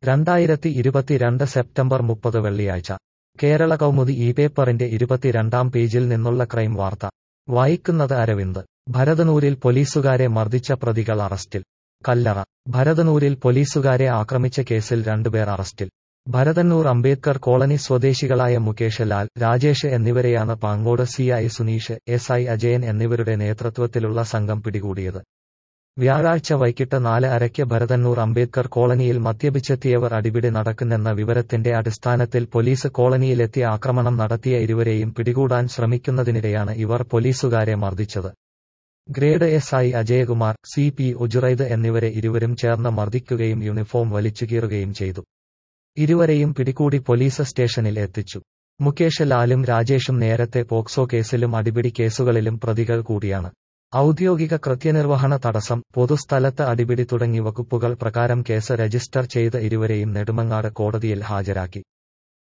രണ്ടായിരത്തി ഇരുപത്തിരണ്ട് സെപ്റ്റംബർ മുപ്പത് വെള്ളിയാഴ്ച കേരള കൗമുദി ഈ പേപ്പറിന്റെ ഇരുപത്തിരണ്ടാം പേജിൽ നിന്നുള്ള ക്രൈം വാർത്ത വായിക്കുന്നത് അരവിന്ദ് ഭരതനൂരിൽ പോലീസുകാരെ മർദ്ദിച്ച പ്രതികൾ അറസ്റ്റിൽ കല്ലറ ഭരതനൂരിൽ പോലീസുകാരെ ആക്രമിച്ച കേസിൽ രണ്ടുപേർ അറസ്റ്റിൽ ഭരതന്നൂർ അംബേദ്കർ കോളനി സ്വദേശികളായ മുകേഷ് ലാൽ രാജേഷ് എന്നിവരെയാണ് Pangode CI Suneesh S I Ajayan എന്നിവരുടെ നേതൃത്വത്തിലുള്ള സംഘം പിടികൂടിയത് വ്യാഴാഴ്ച വൈകിട്ട് നാല് അരയ്ക്ക് ഭരതന്നൂർ അംബേദ്കർ കോളനിയിൽ മദ്യപിച്ചെത്തിയവർ അടിപിടി നടക്കുന്നെന്ന വിവരത്തിന്റെ അടിസ്ഥാനത്തിൽ പോലീസ് കോളനിയിലെത്തി ആക്രമണം നടത്തിയ ഇരുവരെയും പിടികൂടാൻ ശ്രമിക്കുന്നതിനിടെയാണ് ഇവർ പോലീസുകാരെ മർദ്ദിച്ചത് grade S I Ajayakumar C P Ujuraid എന്നിവരെ ഇരുവരും ചേർന്ന് മർദ്ദിക്കുകയും യൂണിഫോം വലിച്ചുകീറുകയും ചെയ്തു ഇരുവരെയും പിടികൂടി പോലീസ് സ്റ്റേഷനിൽ എത്തിച്ചു മുകേഷ് ലാലും രാജേഷും നേരത്തെ പോക്സോ കേസിലും അടിപിടി കേസുകളിലും പ്രതികൾ കൂടിയാണ് ഔദ്യോഗിക കൃത്യനിർവഹണ തടസ്സം പൊതുസ്ഥലത്ത് അടിപിടി തുടങ്ങി വകുപ്പുകൾ പ്രകാരം കേസ് രജിസ്റ്റർ ചെയ്ത ഇരുവരെയും നെടുമങ്ങാട് കോടതിയിൽ ഹാജരാക്കി